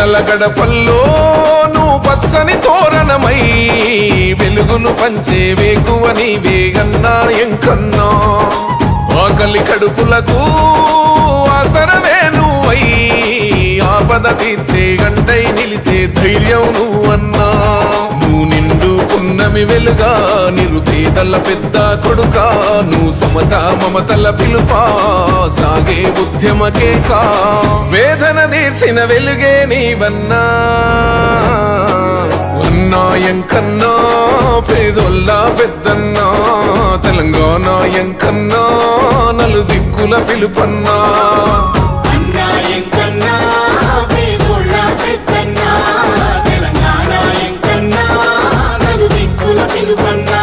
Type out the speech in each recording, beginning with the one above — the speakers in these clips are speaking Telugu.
పేదల గడపల్లో నువ్వు పచ్చని తోరణమై వెలుగులు పంచే వేకువని వేగన్నా ఎంకన్నా ఆకలి కడుపులకు ఆసరవే నువ్వై ఆపద తీర్చే గంటై నిలిచే ధైర్యం నువ్వన్నా నువ్వు నిండు పున్నమి వెలుగా నిరుపేదల పెద్ద కొడుక నువ్వు సమత మమతల పిలుపా సాగే ఉద్యమకే కా వేదన తీర్చిన వెలుగే నీవన్నా అన్నాయం కన్నా పేదొల్ల పెద్దన్నా తెలంగాణ ఎంకన్నా నలు దిక్కుల పిలుపన్నా అన్నా ఎంకన్నా పేదోళ్ళ పెద్దన్నా తెలంగాణ ఎంకన్నా నలు దిక్కుల పిలుపన్నా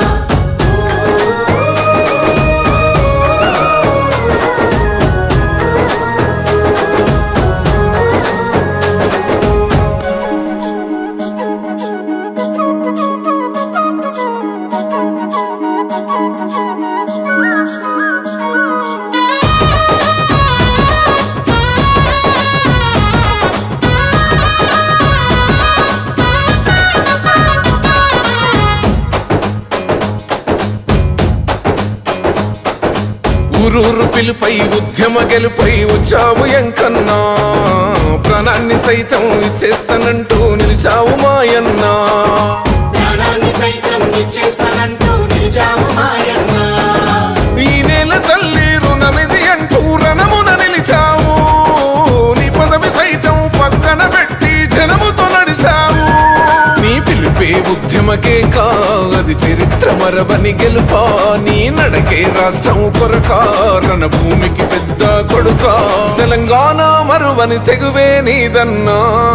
ఊరూరు పిలుపై ఉద్యమ గెలుపై వచ్చావు ఎంకన్నా ప్రాణాన్ని సైతం ఇచ్చేస్తానంటూ నిలిచావు మాయన్నా ప్రాణాన్ని సైతం ఇచ్చేస్తానంటూ నిలిచావు మాయన్న ఈ నేల తల్లి రుణమిది అంటూ రణమున నిలిచావు నీ పదవి సైతం పక్కన పెట్టి జనముతో నడిచావు నీ పిలుపే ఉద్యమకే కాది చరిత్ర మరవని గెలుపా నీ నడకే రాష్ట్రం కొరక రణ భూమికి పెద్ద కొడుక తెలంగాణ మరువని తెగువే నీదన్నా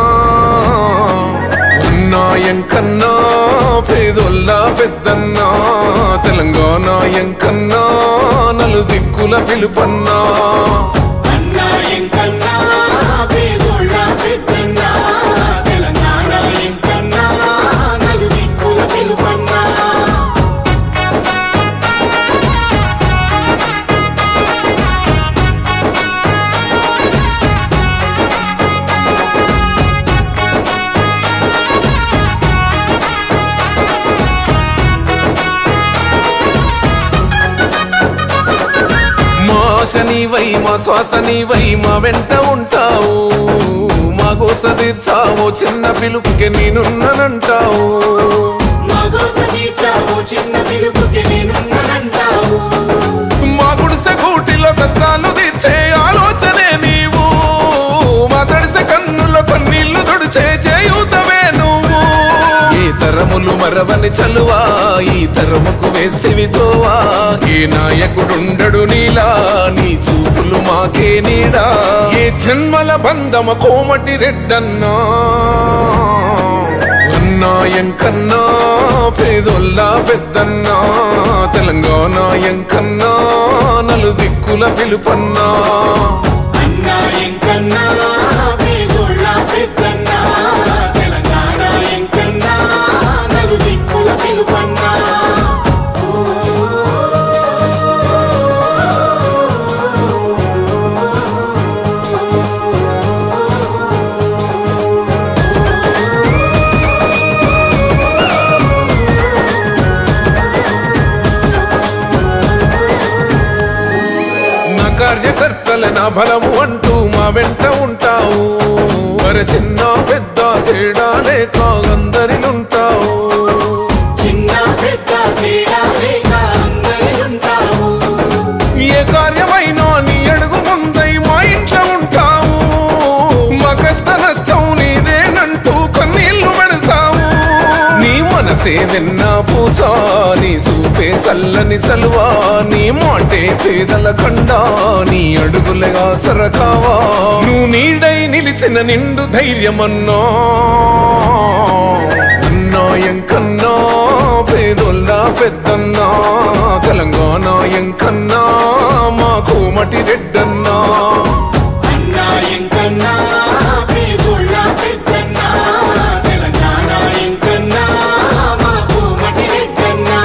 అన్నాయం కన్నా పేదొల్ల పెద్దన్నా తెలంగాణ ఎంకన్నా నలు దిక్కుల పిలుపన్నా అన్నా ఎంకన్నా పేదోళ్ళ పెద్దన్నా తెలంగాణ ఎంకన్నా నలు దిక్కుల పిలుపన్నా మా ఆశ నీవై మా శ్వాస నీవై మా వెంట ఉంటావు మా గోస తీర్చావు చిన్న పిలుపుకి నేనున్నానంటావు మా గోస తీర్చావు చిన్న పిలుపుకి నేనున్నానంటావు మా గుడిసె గూటిలో కష్టాలు తీర్చే ఆలోచనే నీవు మా తడిసె కన్నులో కన్నీళ్లు తుడిచే చేయూతవే నువ్వు ఈ తరములు మరవని చలువా ఈ తరముకు వేస్తేవి తోవా ఏ నాయకుడుండడు నీలా నీ చూపులు మాకే నీడా ఏ జన్మల బంధమ కోమటి రెడ్డన్నా అన్నాయం కన్నా పేదొల్ల పెద్దన్నా తెలంగాణ ఎంకన్నా నలు దిక్కుల పిలుపన్నా అన్నా ఎంకన్నా పేదోళ్ళ పెద్దన్నా తెలంగాణ ఎంకన్నా నలు దిక్కుల పిలుపన్నా నా కార్యకర్తల నా బలము అంటూ మా వెంట ఉంటావు వర చిన్న పెద్ద తేడా లేక అందరిలుంటావు చిన్న పెద్ద తేడా లేక అందరి ఉంటావు ఏ కార్యమైనా నీ అడుగు ముందై మా ఇంట్లో ఉంటావు మా కష్ట నష్టం నీదేనంటూ కన్నీళ్లు పెడతావు నీ మనసే నిన్న పూసా నీ సూపే సల్లని సల్వా నీ మాటే పేదల కండా నీ అడుగులగా సరకావా నువ్వు నీడై నిలిచిన నిండు ధైర్యమన్నా అన్నాయం కన్నా పేదొల్ల పెద్దన్నా తెలంగాణ ఎంకన్నా మాకు మటి రెడ్డన్నా అన్నా ఎంకన్నా పేదోళ్ళ పెద్దన్నా తెలంగాణ ఎంకన్నా మాకు మటి రెడ్డన్నా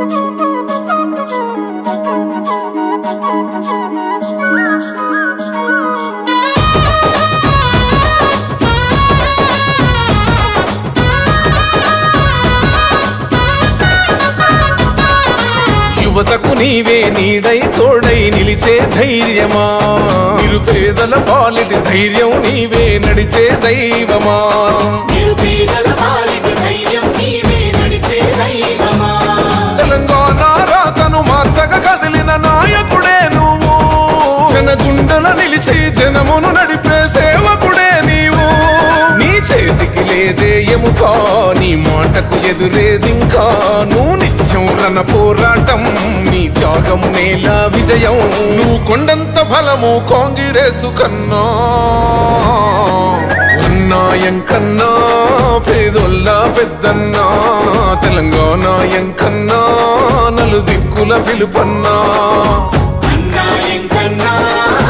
Thank you. నీవే నీడై తోడై నిలిచే ధైర్యమా నిరుపేదల పాలిటి ధైర్యం నీవే నడిచే దైవమా నిరుపేదల పాలిట ధైర్యం నీవే నడిచే దైవమా తెలంగాణ రాతను మార్చగ కదిలిన నాయకుడే నువ్వు జనగుండల నిలిచి జనమును నడిపే సేవకుడే నీవు నీ చేతికి లేదే ఎముకా నీ మాటకు ఎదురేదింకా నువ్వు నిత్యం రణ పోరాటం నీ త్యాగం నేల విజయం నువ్వు కొండంత బలము కాంగ్రెసు కన్నా అన్నాయం కన్నా పేదొల్ల పెద్దన్నా తెలంగాణ ఎంకన్నా నలు దిక్కుల పిలుపన్నా అన్నా ఎంకన్నా